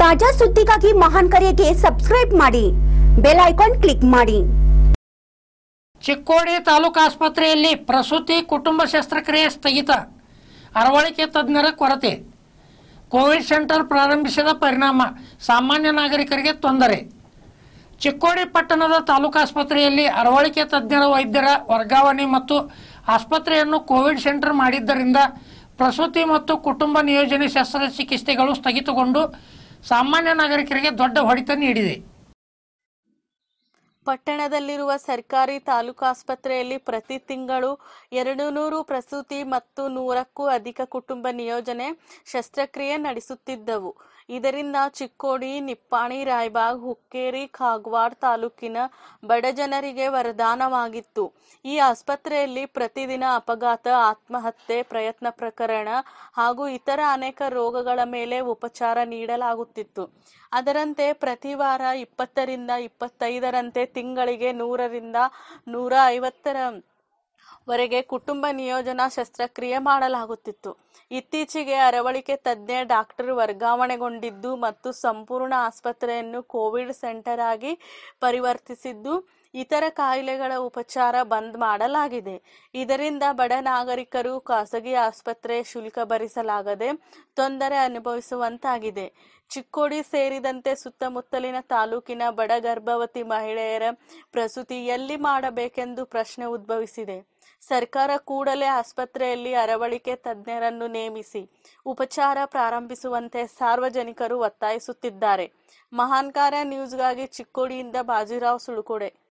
ತಾಜಾ ಸುದ್ದಿಗಾಗಿ ಮಹಾನ್ ಕರೆಗೆ ಸಬ್ಸ್ಕ್ರೈಬ್ ಮಾಡಿ ಬೆಲ್ ಐಕಾನ್ ಕ್ಲಿಕ್ ಮಾಡಿ ಚಿಕ್ಕೋಡಿ ತಾಲೂಕು ಆಸ್ಪತ್ರೆಯಲ್ಲಿ ಪ್ರಸೂತಿ ಕುಟುಂಬ ಶಸ್ತ್ರಕ್ರಿಯೆ ಸ್ಥಗಿತ ಅರವಳಿಕೆ ತಜ್ಞರ ಕೊರತೆ ಕೋವಿಡ್ ಸೆಂಟರ್ ಪ್ರಾರಂಭಿಸಿದ ಪರಿಣಾಮ ಸಾಮಾನ್ಯ ನಾಗರಿಕರಿಗೆ ತೊಂದರೆ ಚಿಕ್ಕೋಡಿ ಪಟ್ಟಣದ ತಾಲೂಕು ಆಸ್ಪತ್ರೆಯಲ್ಲಿ ಅರವಳಿಕೆ ತಜ್ಞರ ವೈದ್ಯರ ವರ್ಗಾವಣೆ ಮತ್ತು ಆಸ್ಪತ್ರೆಯನ್ನು ಕೋವಿಡ್ ಸೆಂಟರ್ ಮಾಡಿದ್ದರಿಂದ ಪ್ರಸೂತಿ ಮತ್ತು ಕುಟುಂಬ ನಿಯೋಜನೆ ಶಸ್ತ್ರಚಿಕಿತ್ಸೆಗಳು ಸ್ಥಗಿತಗೊಂಡು ಸಾಮಾನ್ಯ ನಾಗರಿಕರಿಗೆ ದೊಡ್ಡ ಹೊಡೆತ ನೀಡಿದೆ ಪಟ್ಟಣದಲ್ಲಿರುವ ಸರ್ಕಾರಿ ತಾಲೂಕು ಆಸ್ಪತ್ರೆಯಲ್ಲಿ ಪ್ರತಿ ತಿಂಗಳು ಎರಡು ನೂರು ಪ್ರಸೂತಿ ಮತ್ತು ನೂರಕ್ಕೂ ಅಧಿಕ ಕುಟುಂಬ ನಿಯೋಜನೆ ಶಸ್ತ್ರಕ್ರಿಯೆ ನಡೆಸುತ್ತಿದ್ದವು ಇದರಿಂದ ಚಿಕ್ಕೋಡಿ ನಿಪ್ಪಾಣಿ ರಾಯಬಾಗ್ ಹುಕ್ಕೇರಿ ಕಾಗವಾಡ ತಾಲೂಕಿನ ಬಡ ಜನರಿಗೆ ವರದಾನವಾಗಿತ್ತು ಈ ಆಸ್ಪತ್ರೆಯಲ್ಲಿ ಪ್ರತಿದಿನ ಅಪಘಾತ ಆತ್ಮಹತ್ಯೆ ಪ್ರಯತ್ನ ಪ್ರಕರಣ ಹಾಗೂ ಇತರ ಅನೇಕ ರೋಗಗಳ ಮೇಲೆ ಉಪಚಾರ ನೀಡಲಾಗುತ್ತಿತ್ತು ಅದರಂತೆ ಪ್ರತಿ ವಾರ ಇಪ್ಪತ್ತರಿಂದ ಇಪ್ಪತ್ತೈದರಂತೆ ತಿಂಗಳಿಗೆ ನೂರರಿಂದ ನೂರ ಐವತ್ತರ ವರೆಗೆ ಕುಟುಂಬ ನಿಯೋಜನಾ ಶಸ್ತ್ರಕ್ರಿಯೆ ಮಾಡಲಾಗುತ್ತಿತ್ತು ಇತ್ತೀಚೆಗೆ ಅರವಳಿಕೆ ತಜ್ಞ ಡಾಕ್ಟರ್ ವರ್ಗಾವಣೆಗೊಂಡಿದ್ದು ಮತ್ತು ಸಂಪೂರ್ಣ ಆಸ್ಪತ್ರೆಯನ್ನು ಕೋವಿಡ್ ಸೆಂಟರ್ ಆಗಿ ಪರಿವರ್ತಿಸಿದ್ದು ಇತರ ಕಾಯಿಲೆಗಳ ಉಪಚಾರ ಬಂದ್ ಮಾಡಲಾಗಿದೆ ಇದರಿಂದ ಬಡ ನಾಗರಿಕರು ಖಾಸಗಿ ಆಸ್ಪತ್ರೆ ಶುಲ್ಕ ಭರಿಸಲಾಗದೆ ತೊಂದರೆ ಅನುಭವಿಸುವಂತಾಗಿದೆ ಚಿಕ್ಕೋಡಿ ಸೇರಿದಂತೆ ಸುತ್ತಮುತ್ತಲಿನ ತಾಲೂಕಿನ ಬಡ ಗರ್ಭವತಿ ಮಹಿಳೆಯರ ಪ್ರಸೂತಿ ಎಲ್ಲಿ ಮಾಡಬೇಕೆಂದು ಪ್ರಶ್ನೆ ಉದ್ಭವಿಸಿದೆ ಸರ್ಕಾರ ಕೂಡಲೇ ಆಸ್ಪತ್ರೆಯಲ್ಲಿ ಅರವಳಿಕೆ ತಜ್ಞರನ್ನು ನೇಮಿಸಿ ಉಪಚಾರ ಪ್ರಾರಂಭಿಸುವಂತೆ ಸಾರ್ವಜನಿಕರು ಒತ್ತಾಯಿಸುತ್ತಿದ್ದಾರೆ ಮಹಾನ್ ಕಾರ್ಯ ನ್ಯೂಸ್ಗಾಗಿ ಚಿಕ್ಕೋಡಿಯಿಂದ ಬಾಜಿರಾವ್ ಸುಳುಕೋಡೆ